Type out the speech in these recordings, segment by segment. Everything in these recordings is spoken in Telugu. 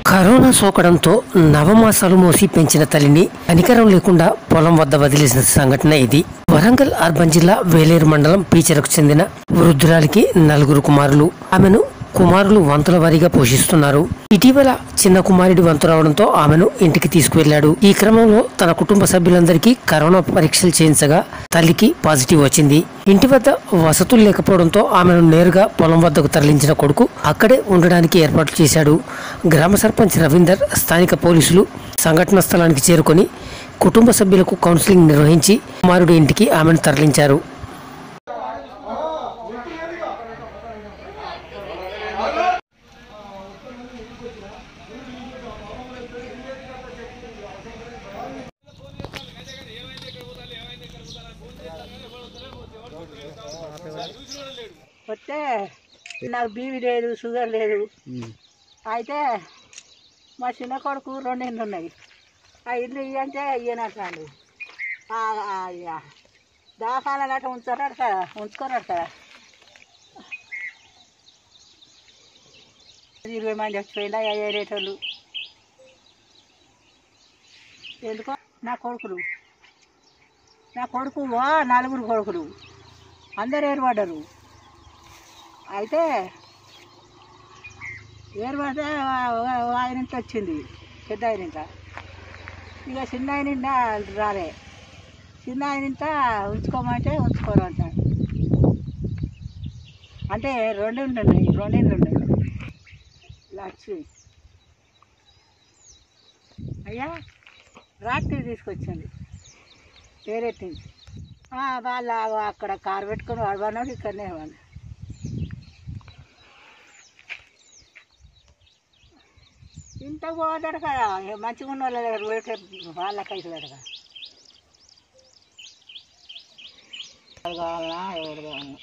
కరోనా సోకడంతో నవమాసాలు మోసి పెంచిన తల్లిని కనికరం లేకుండా పొలం వద్ద వదిలేసిన సంఘటన ఇది వరంగల్ అర్బన్ జిల్లా వేలేరు మండలం పీచరకు చెందిన వృద్ధురాలికి నలుగురు కుమారులు ఆమెను కుమారులు వంతుల వారీగా పోషిస్తున్నారు ఇటీవల చిన్న కుమారుడి వంతు రావడంతో ఆమెను ఇంటికి తీసుకువెళ్లాడు ఈ క్రమంలో తన కుటుంబ సభ్యులందరికీ కరోనా పరీక్షలు చేయించగా తల్లికి పాజిటివ్ వచ్చింది ఇంటి వద్ద వసతులు లేకపోవడంతో ఆమెను నేరుగా పొలం వద్దకు తరలించిన కొడుకు అక్కడే ఉండడానికి ఏర్పాట్లు చేశాడు గ్రామ సర్పంచ్ రవీందర్ స్థానిక పోలీసులు సంఘటన స్థలానికి చేరుకొని కుటుంబ సభ్యులకు కౌన్సిలింగ్ నిర్వహించి కుమారుడి ఇంటికి ఆమెను తరలించారు వస్తే నాకు బీవీ లేదు షుగర్ లేదు అయితే మా చిన్న కొడుకు రెండు ఇళ్ళు ఉన్నాయి ఆ ఇల్లు ఇవ్వంటే ఇయ్యనట్లాండు దాఖాల గట్ట ఉంచారట కదా ఉంచుకోరట కదా ఇరవై మంది వచ్చిపోయిందా ఏరేటోళ్ళు ఎందుకో నా కొడుకులు నా కొడుకు ఓ నలుగురు కొడుకులు అందరు ఏర్పడ్డరు అయితే ఏర్పడితే ఆయన ఇంట వచ్చింది పెద్ద ఆయన ఇంట ఇక చిన్న ఆయన ఇంట రాలే చిన్న ఆయన ఇంట ఉంచుకోమంటే ఉంచుకోరు అంట అంటే రెండు ఉన్నాయి రెండు ఉన్నాయి లక్ష్మి అయ్యా రాత్రి తీసుకొచ్చింది వేరే నుంచి ఆ, వాళ్ళ అక్కడ కారు పెట్టుకొని వాడమన్నాడు ఇక్కడనే వాడు ఇంతకు పోతాడు కదా ఇక మంచిగా ఉన్న వాళ్ళ దగ్గర పోతే వాళ్ళకి అవుతుంది కదా ఎవరు కావాలన్నా ఎవరు కావాలన్నా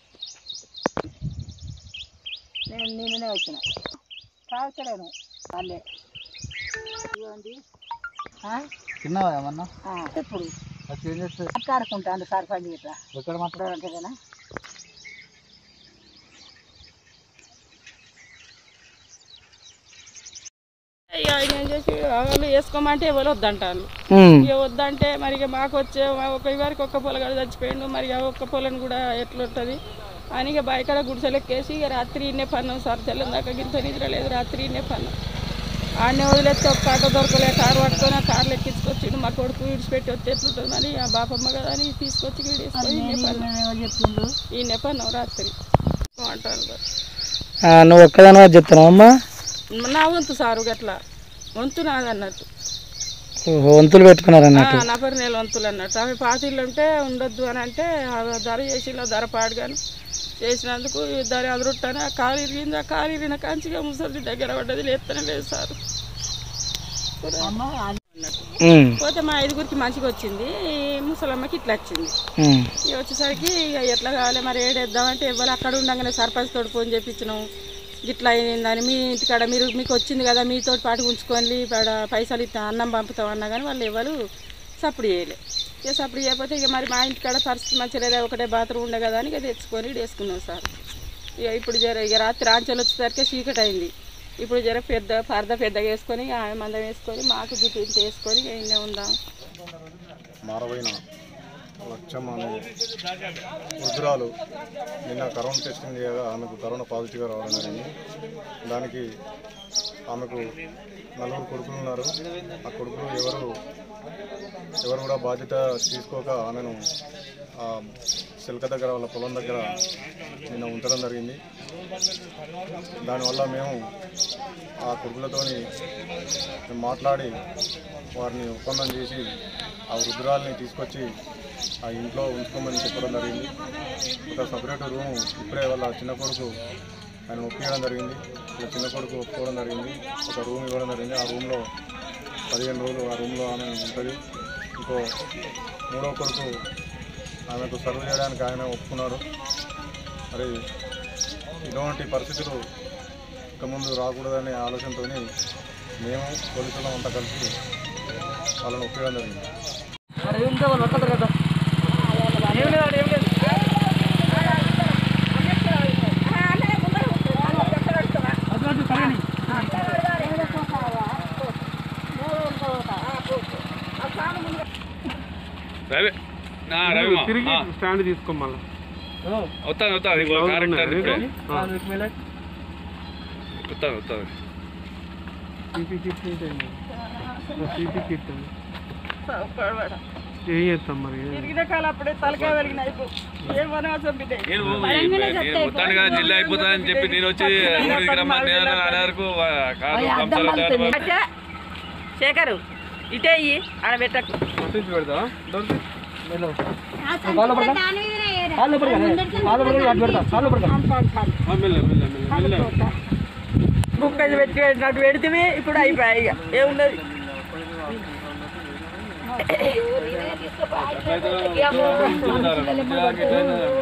నేను నిన్ననే వచ్చిన తాగుతాడేమో వాళ్ళే ఇవ్వండి తిన్నావా ఏమన్నా ఇప్పుడు అది ఏం చేస్తే మాట్లాడుకుంటాను సర్పంచ్ ఇట్లా ఎక్కడ మాట్లాడ అంతే కదా ఇక ఆయన ఏం చేసి వాళ్ళు వేసుకోమంటే ఎవరు వద్దంటాను ఇక వద్దంటే మరి ఇక మాకు వచ్చే మా- ఒక వారికి ఒక్క పొలగాడు చచ్చిపోయిండు మరి ఆ ఒక్క పొలను కూడా ఎట్లుంటుంది అని ఇక బయకడ గుడిసెలెక్కేసి ఇక రాత్రి ఇన్నే పన్నాం సార్ తెల్లం దాకా గింత నిద్ర లేదు రాత్రి ఇన్నే పన్నాం ఆడనే వదిలేస్తే ఒక్క ఆటో దొరకలే కారు పట్టుకొని ఆ కార్లు ఎక్కించుకొచ్చిండు మా కొడుకు విడిచిపెట్టి వస్తే ఎట్లుంటుంది మరి ఆ బాపమ్మ కదా అని తీసుకొచ్చి వీడేసుకొని ఇన్నే పన్నాం చెప్పిండు ఇన్నే పన్నాం రాత్రి అంటారు కదా. నువ్వు ఒక్కదానవా చెప్తున్నావు అమ్మా నా వంతు సారు గట్లా వంతు నాదన్నట్టు వంతులు పెట్టుకున్నారన్న ఆ, నపరి నెల వంతులు అన్నట్టు ఆమె పాతిళ్ళు ఉంటే ఉండొద్దు అని అంటే ఆ ధర చేసి ధర పాడుగాను చేసినందుకు ఈ ధర అదురుట్టాను ఆ కాలు ఇరిగింది ఆ కాలు ఇరిగిన కాంచిగా ముసలి దగ్గర పడ్డది లేస్తనే లేదు సార్ పోతే మా ఐదుగురికి మంచిగా వచ్చింది ఈ ముసలమ్మకి ఇట్లా వచ్చింది ఇక వచ్చేసరికి ఇక ఎట్లా కావాలి మరి ఏడేద్దామంటే ఎవరు అక్కడ ఉండగానే సర్పంచ్ తోటి ఫోన్ చేపించినాం ఇట్లా అయిందని మీ ఇంటికాడ మీరు మీకు వచ్చింది కదా మీతో పాటు ఉంచుకొని ఇక్కడ పైసలు ఇస్తా అన్నం పంపుతాం అన్నా కానీ వాళ్ళు ఎవరు సప్పుడు చేయలే ఇక సప్పుడు చేయకపోతే ఇక మరి మా ఇంటికాడ పరిస్థితి మంచిగా లేదా ఒకటే బాత్రూమ్ ఉండే కదా అని ఇక తెచ్చుకొని ఈడ వేసుకున్నాం సార్ ఇక ఇప్పుడు జర ఇక రాత్రి ఆంచలు వచ్చేసరికి చీకటి అయింది ఇప్పుడు జర పెద్ద పరద పెద్దగా వేసుకొని ఆమె మందం వేసుకొని మాకు జుట్టు ఇంత వేసుకొని ఇక ఇన్నే ఉందాం మారబోయిన లక్ష్యం అనే వృద్ధురాలు నిన్న కరోనా టెస్టింగ్ చేయగా ఆమెకు కరోనా పాజిటివ్గా రావడం జరిగింది దానికి ఆమెకు నలుగురు కొడుకులు ఉన్నారు ఆ కొడుకులు ఎవరు ఎవరు కూడా బాధ్యత తీసుకోక ఆమెను ఆ సిల్క దగ్గర వాళ్ళ పొలం దగ్గర నిన్న ఉంచడం జరిగింది దానివల్ల మేము ఆ కొడుకులతోని మాట్లాడి వారిని ఒప్పందం చేసి ఆ వృద్ధురాల్ని తీసుకొచ్చి ఆ ఇంట్లో ఉంచుకోమని చెప్పడం జరిగింది ఒక సపరేట్ రూమ్ ఇప్పుడే వాళ్ళ చిన్న కొడుకు ఆయన ఒప్పించడం జరిగింది వాళ్ళ చిన్న కొడుకు ఒప్పుకోవడం జరిగింది ఒక రూమ్ ఇవ్వడం జరిగింది ఆ రూమ్లో పదిహేను రోజులు ఆ రూమ్లో ఆమె ఉంటుంది ఇంకో మూడో కొడుకు ఆమెకు సర్వ్ చేయడానికి ఆయన ఒప్పుకున్నారు మరి ఇటువంటి పరిస్థితులు ఇక ముందు రాకూడదనే ఆలోచనతో మేము పోలీసులం అంతా కలిసి వాళ్ళని ఒప్పించడం జరిగింది తిరిగి స్టాండ్ తీసుకో మళ్ళీ వస్తాను వస్తాను ఇంకో కార్ ఎక్కుతాను ఇప్పుడే వస్తాను వస్తాను సిపి కిట్ ఉంటాయి సిపి కిట్ ఏం చేస్తాం మరి తిరిగిన కాలం అప్పుడే తలకాయ వెలిగిన ఏమన్నా చంపితే నేను నేను మొత్తానికి కదా జిల్లా అయిపోతానని చెప్పి నేను వచ్చి ఊరికి రమ్మని నేను అనే వరకు వా- కారు పంపుతారు శేఖరు ఇటే ఇయ్యి ఆడ పెట్టకు పట్టించి పెడతావా దొరికి మెల్ల మెల్ల మెల్ల మెల్ల బుక్ పెట్టి పెట్టినట్టు పెడితే ఇప్పుడు అయిపోయాయి ఇక ఏమున్నది అట్లయితే